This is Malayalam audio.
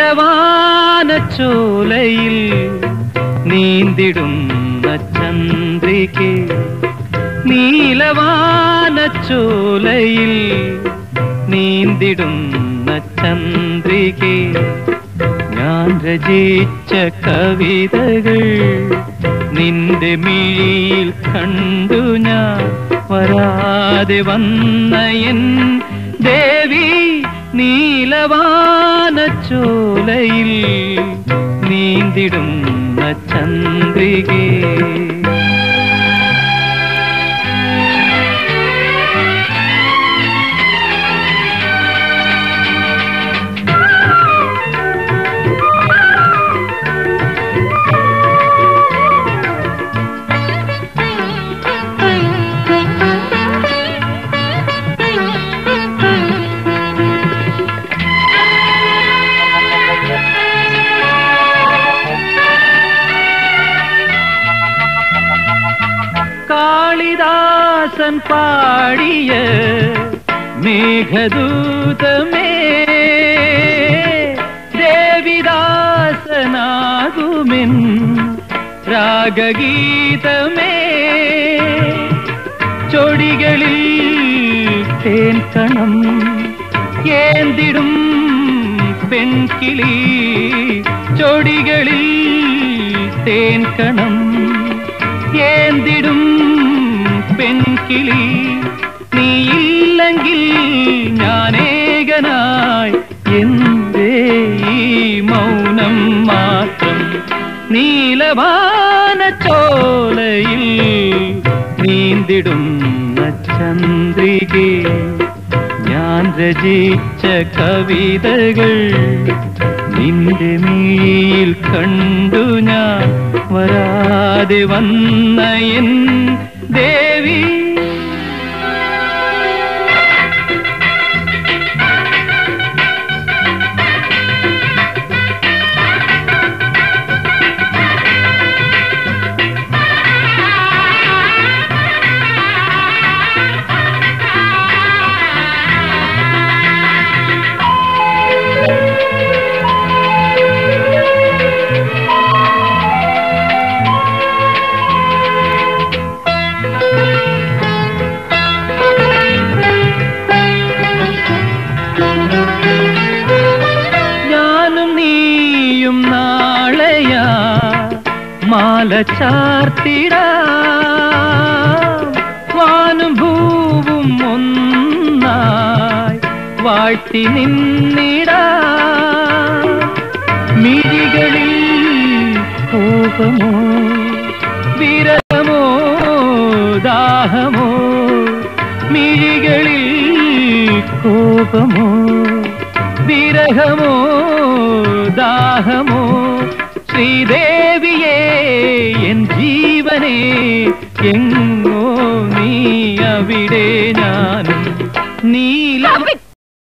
നീലവാനച്ചോലയിൽ നീന്തിടുന്ന ചന്ദ്രികെ നീലവാനച്ചോലയിൽ നീന്തിടുന്ന ചന്ദ്രികെ ഞാൻ രചിച്ച കവിതകൾ നിന്റെ മിഴിയിൽ കണ്ടു ഞാൻ വരാതെ വന്ന എൻ ദേവി നീലവാനച്ചോലയിൽ നീന്തിടുന്ന ചന്ദ്രികേ കാളിദാസൻ പാടിയ മേഘദൂതമേ ദേവിദാസനാകുമെൻ രാഗഗീതമേ ചൊടികളിൽ തേൻ കണം ഏന്തിടും പെൺകിളി ചൊടികളിൽ തേൻ കണം ഏന്തിടും പെൺകിളി നീയില്ലെങ്കിൽ ഞാനേകനായി എന്തേ ഈ മൗനം മാത്രം നീലവാനച്ചോലയിൽ നീന്തിടുന്ന ചന്ദ്രികേ ഞാൻ രചിച്ച കവിതകൾ നിന്റെ മീൽ കണ്ടു ഞാൻ വരാതെ വന്ന എൻ ദേവി ഞാനും നീയും നാളെയാ മാല ചാർത്തിടാം വാനും ഭൂവും ഒന്നായി വാഴ്ത്തി നിന്നിടാം മിഴികളിൽ കോപമോ വിരഹമോ ദാഹമോ മിഴികളിൽ കോപമോ വിരഹമോ ദാഹമോ ശ്രീദേവിയേ എൻ ജീവനേ എങ്ങോ നീ അവിടെ ഞാൻ